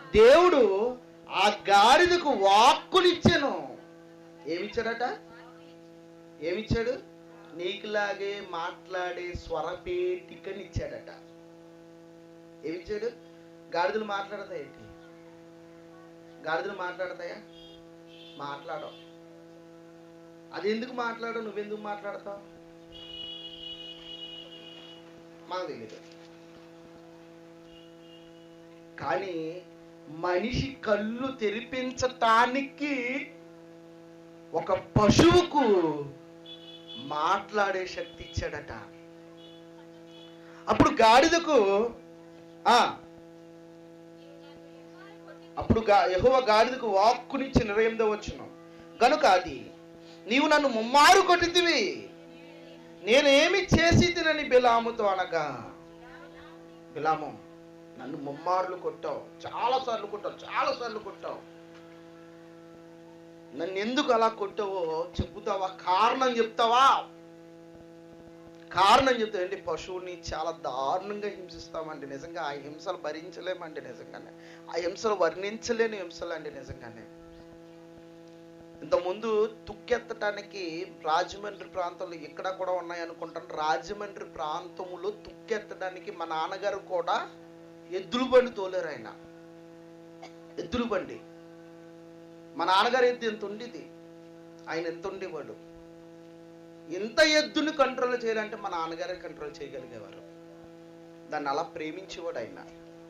దేవుడు ఆ గాడిదకు వాక్కునిచ్చాను ఏమిచ్చాడట ఏమిచ్చాడు నీకులాగే మాట్లాడే స్వరపేటికనిచ్చాడట ఏమిచ్చాడు గాడిదలు మాట్లాడతాయి ఏంటి గాడిదలు మాట్లాడతాయా మాట్లాడవు అది ఎందుకు మాట్లాడవు నువ్వెందుకు మాట్లాడతావు మాకు తెలియదు కానీ మనిషి కళ్ళు తెరిపించటానికి ఒక పశువుకు మాట్లాడే శక్తి ఇచ్చాడట అప్పుడు గాడిదకు ఆ అప్పుడు గా యెహోవా గాడిదకు వాక్కునిచ్చి ఇరవై ఎనిమిదో వచ్చును గనుక అది నీవు నన్ను ముమ్మారు కొట్టితివి నేనేమి చేసి తినని బిలాముతో అనగా బిలాము నన్ను ముమ్మార్లు కొట్టావు చాలా సార్లు కొట్టావు చాలా సార్లు కొట్టావు నన్ను ఎందుకు అలా కొట్టావో చెబుతావా కారణం చెప్తావా కారణం చెప్తావు ఏంటి పశువుని చాలా దారుణంగా హింసిస్తామండి నిజంగా ఆ హింసలు భరించలేమండి నిజంగానే ఆ హింసలు వర్ణించలేని హింసలు అండి నిజంగానే ఇంతకుముందు తుక్కెత్తడానికి రాజమండ్రి ప్రాంతంలో ఇక్కడ కూడా ఉన్నాయి అనుకుంటాను రాజమండ్రి ప్రాంతంలో తుక్కెత్తడానికి మా నాన్నగారు కూడా ఎద్దుల బండి తోలేరు ఆయన ఎద్దుల బండి మా నాన్నగారు ఎద్దు ఎంత ఉండేది ఆయన ఎంత ఉండేవాడు ఎంత ఎద్దుని కంట్రోల్ చేయాలంటే మా నాన్నగారే కంట్రోల్ చేయగలిగేవారు దాన్ని అలా ప్రేమించేవాడు ఆయన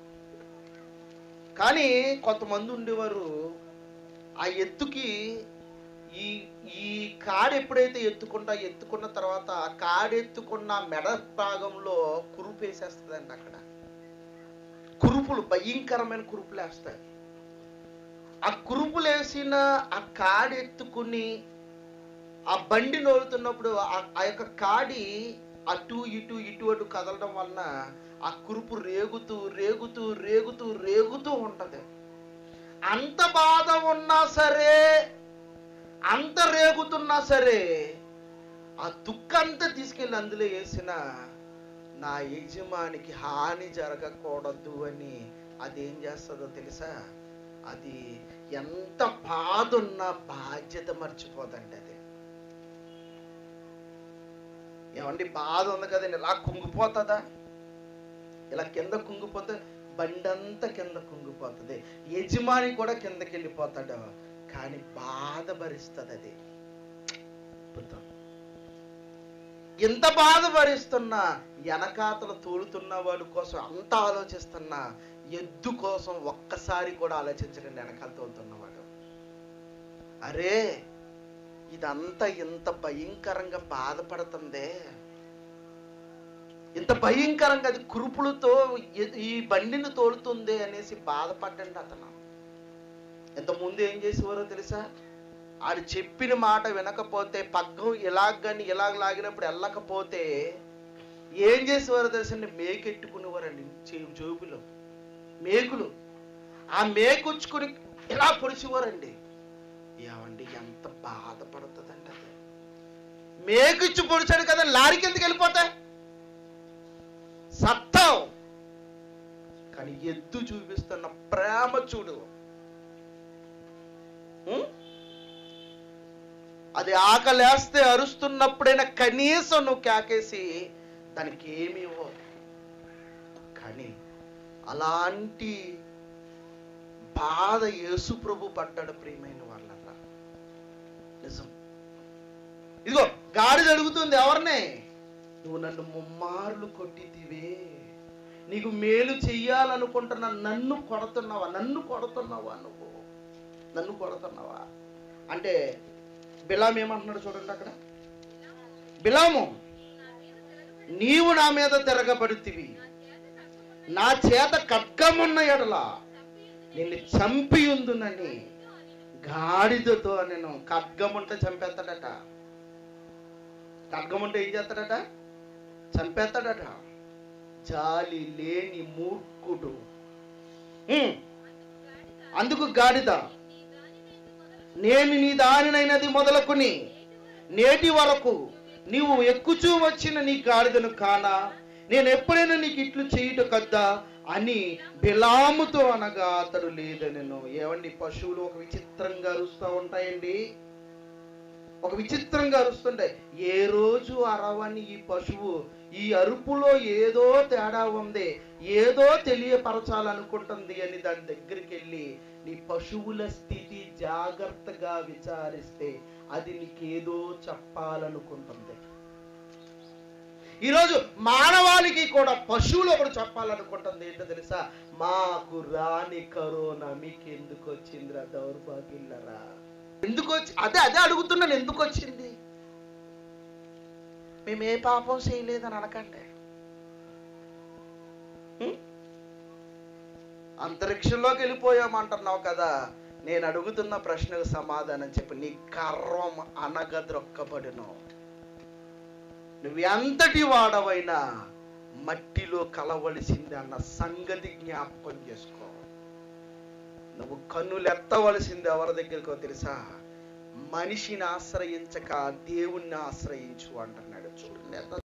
కానీ కొంతమంది ఉండేవారు ఆ ఎత్తుకి ఈ ఈ కాడు ఎప్పుడైతే ఎత్తుకుంటా ఎత్తుకున్న తర్వాత ఆ కాడు ఎత్తుకున్న మెడ భాగంలో కురుపు వేసేస్తుందండి అక్కడ కురుపులు భయంకరమైన కురుపులు వేస్తాయి ఆ కురుపులు వేసిన ఆ కాడు ఎత్తుకుని ఆ బండి నోలుతున్నప్పుడు ఆ- ఆ యొక్క కాడి అటు ఇటు ఇటు అటు కదలడం వలన ఆ కురుపు రేగుతూ రేగుతూ రేగుతూ రేగుతూ ఉంటది అంత బాధ ఉన్నా సరే అంత రేగుతున్నా సరే ఆ దుఃఖంతా తీసుకెళ్ళి అందులో వేసిన నా యజమానికి హాని జరగకూడదు అని అదేం చేస్తుందో తెలుసా అది ఎంత బాధ ఉన్నా బాధ్యత మర్చిపోదండి అది ఏమండి బాధ ఉంది కదండి ఇలా కుంగిపోతుందా ఇలా కింద కుంగిపోతే బండంతా కింద కుంగిపోతుంది యజమాని కూడా కిందకి వెళ్ళిపోతాడు కానీ బాధ భరిస్తుంది అది అద్భుతం. ఎంత బాధ భరిస్తున్నా వెనకాతలు తోలుతున్న వాడి కోసం అంత ఆలోచిస్తున్నా ఎద్దు కోసం ఒక్కసారి కూడా ఆలోచించకండి వెనకాల తోలుతున్నవాడు అరే ఇదంతా ఇంత భయంకరంగా బాధపడుతుందే ఇంత భయంకరంగా అది కురుపులతో ఎ- ఈ బండిని తోలుతుంది అనేసి బాధపడ్డండి అతను ఇంత ముందు ఏం చేసేవారో తెలుసా ఆడు చెప్పిన మాట వినకపోతే పగ్గం ఇలాగ కానీ ఇలాగ లాగినప్పుడు వెళ్ళకపోతే ఏం చేసేవారో తెలుసండి మేకెట్టుకునేవారండి చే- జోబులో మేకులు ఆ మేకుచ్చుకుని ఇలా పొడిచేవారండి ఏమండి ఎంత బాధపడుతుందండి అది మేకిచ్చి పొడిచాడు కదా లారీకి ఎందుకు వెళ్ళిపోతాయి సత్తం కానీ ఎద్దు చూపిస్తున్న ప్రేమ చూడు ఉం? అది ఆకలేస్తే అరుస్తున్నప్పుడైనా కనీసం నువ్వు కేకేసి దానికి ఏమి ఇవ్వవు కానీ అలాంటి బాధ యేసు ప్రభు పడ్డాడు ప్రియమైన వాళ్ళ నిజం ఇదిగో గాడిద అడుగుతుంది ఎవరిని నువ్వు నన్ను ముమ్మార్లు కొట్టితివే నీకు మేలు చెయ్యాలనుకుంటున్న నన్ను కొడుతున్నావా నన్ను కొడుతున్నావా నువ్వు నన్ను కొడుతున్నావా అంటే బిలాం ఏమంటున్నాడు చూడండి అక్కడ బిలాము నీవు నా మీద తిరగబడుతివి నా చేత ఖడ్గమున్న ఎడల నిన్ను చంపి ఉందునని గాడిదతో నేను ఖడ్గముంటే చంపేస్తాడట ఖడ్గముంటే ఏం చేస్తాడట చంపేస్తాడట జాలి లేని మూర్ఖుడు ఉమ్, అందుకు గాడిద నేను నీ దానినైనది మొదలుకొని నేటి వరకు నీవు ఎక్కుచూ వచ్చిన నీ గాడిదను కానా నేను ఎప్పుడైనా నీకు ఇట్లు చేయుట కద్దా అని బిలాముతో అనగా అతడు లేదనెను ఏమండి పశువులు ఒక విచిత్రంగా అరుస్తూ ఉంటాయండి ఒక విచిత్రంగా అరుస్తుంటాయి ఏ రోజు అరవని ఈ పశువు ఈ అరుపులో ఏదో తేడా ఉంది ఏదో తెలియపరచాలనుకుంటుంది అని దాని దగ్గరికి వెళ్ళి నీ పశువుల స్థితి జాగ్రత్తగా విచారిస్తే అది నీకేదో చెప్పాలనుకుంటుంది ఈరోజు మానవాళికి కూడా పశువులు ఒకటి చెప్పాలనుకుంటుంది ఏంటో తెలుసా మాకు రాని కరోనా మీకు ఎందుకు వచ్చిందిరా దౌర్భాగ్యులరా ఎందుకు వచ్చి అదే అదే అడుగుతున్నాను ఎందుకు వచ్చింది మేము ఏ పాపం చేయలేదని అనకండి హ్మ్? అంతరిక్షంలోకి వెళ్ళిపోయామంటున్నావు కదా నేను అడుగుతున్న ప్రశ్నకు సమాధానం చెప్పు నీ కర్వం అనగద్రొక్కబడును నువ్వు ఎంతటి వాడవైనా మట్టిలో కలవలసింది అన్న సంగతి జ్ఞాపకం చేసుకో నువ్వు కన్నులు ఎత్తవలసింది ఎవరి దగ్గరికో తెలుసా మనిషిని ఆశ్రయించక దేవుణ్ణి ఆశ్రయించు అంటున్నాడు చూడండి ఎంత